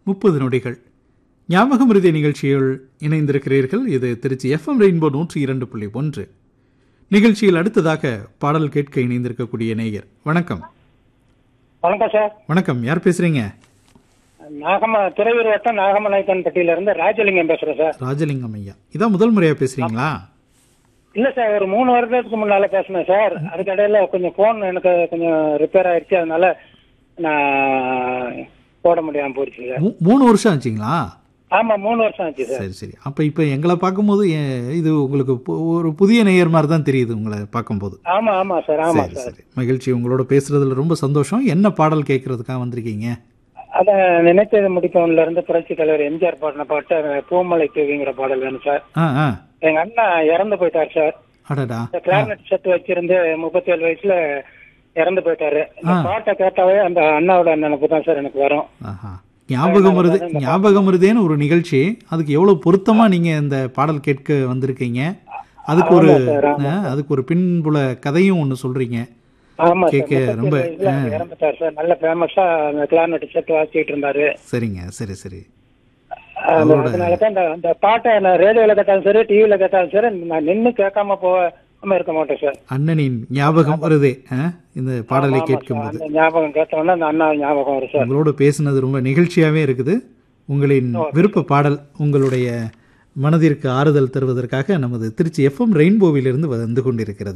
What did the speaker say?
முப்பது நொடிகள் ஞாபகம் இறுதி நிகழ்ச்சியில் இணைந்திருக்கிறீர்கள் இது திருச்சி எஃப்எம் ரெயின்போ நூற்றி இரண்டு புள்ளி ஒன்று நிகழ்ச்சியில் அடுத்ததாக பாடல் கேட்க இணைந்திருக்கக்கூடிய நேயர் வணக்கம் வணக்கம் சார் வணக்கம் யார் பேசுறீங்க நாகம துறையூர் வட்டம் நாகமநாயக்கன் பட்டியில இருந்து ராஜலிங்கம் பேசுறேன் சார் ராஜலிங்கம் ஐயா இதான் முதல் முறையா பேசுறீங்களா இல்ல சார் ஒரு மூணு வருடத்துக்கு முன்னால பேசினேன் சார் அதுக்கடையில கொஞ்சம் போன் எனக்கு கொஞ்சம் ரிப்பேர் ஆயிடுச்சு அதனால நான் போட முடியாம போயிடுச்சு சார் மூ- மூணு வருஷம் ஆச்சுங்களா ஆமா மூணு வருஷம் ஆச்சு சார் சரி சரி அப்ப இப்ப எங்களை பார்க்கும்போது ஏ- இது உங்களுக்கு பு- ஒரு புதிய நேயர் மாதிரி தான் தெரியுது உங்களை பார்க்கும்போது ஆமா ஆமா சார் ஆமா சரி சார் சரி மகிழ்ச்சி உங்களோட பேசுறதுல ரொம்ப சந்தோஷம் என்ன பாடல் கேட்கறதுக்காக வந்திருக்கீங்க அத நினைத்தது முடிப்பவன்ல இருந்து புரட்சி தலைவர் எம்ஜிஆர் பாடின பாட்டு அந்த பூமலை தூவிங்கிற பாடல் வேணும் சார் ஆ ஆ எங்க அண்ணா இறந்து போயிட்டார் சார் அடடா இந்த கிளாரினட் செட் வச்சிருந்து முப்பத்தி ஏழு வயசுல இறந்து போயிட்டாரு இந்த ஆ. பாட்டை கேட்டாவே அந்த அண்ணாவோட நினைப்பு தான் சார் எனக்கு வரும் ஆஹா ஞாபகம் வருது ஞாபகம் வருதேன்னு ஒரு நிகழ்ச்சி அதுக்கு எவ்வளவு பொருத்தமா நீங்க இந்த பாடல் கேட்க வந்திருக்கீங்க அதுக்கு ஒரு ஆமா சார், ஆமா ஆ, அதுக்கு ஒரு பின்புல கதையும் ஒன்று சொல்றீங்க ஆமா சார் கேட்க முப்பத்தி ரொம்ப, ஏழு வயசுல அவர் இறந்துட்டார் சார் நல்ல ஃபேமஸா அந்த கிளாரினட் செட் வாசிச்சிட்டு இருந்தாரு சரிங்க சரி சரி அந்த- அதனாலதான் அந்த அந்த பாட்டை நான் ரேடியோல கேட்டாலும் சரி டிவில கேட்டாலும் சரி நான் நின்னு கேட்காம போகாம இருக்க மாட்டேன் சார் அண்ணனின் ஞாபகம் வருதே ஆ, இந்த பாடலை ஆமா கேட்கும்போது சார், அந்த ஞாபகம் கேட்டோம்னா அந்த அண்ணா ஞாபகம் வரும் சார் உங்களோட பேசுனது ரொம்ப நிகழ்ச்சியாவே இருக்குது உங்களின் விருப்ப பாடல் உங்களுடைய மனதிற்கு ஆறுதல் தருவதற்காக நமது திருச்சி எஃப்எம் ரெயின்போவிலிருந்து வந்து கொண்டிருக்கிறது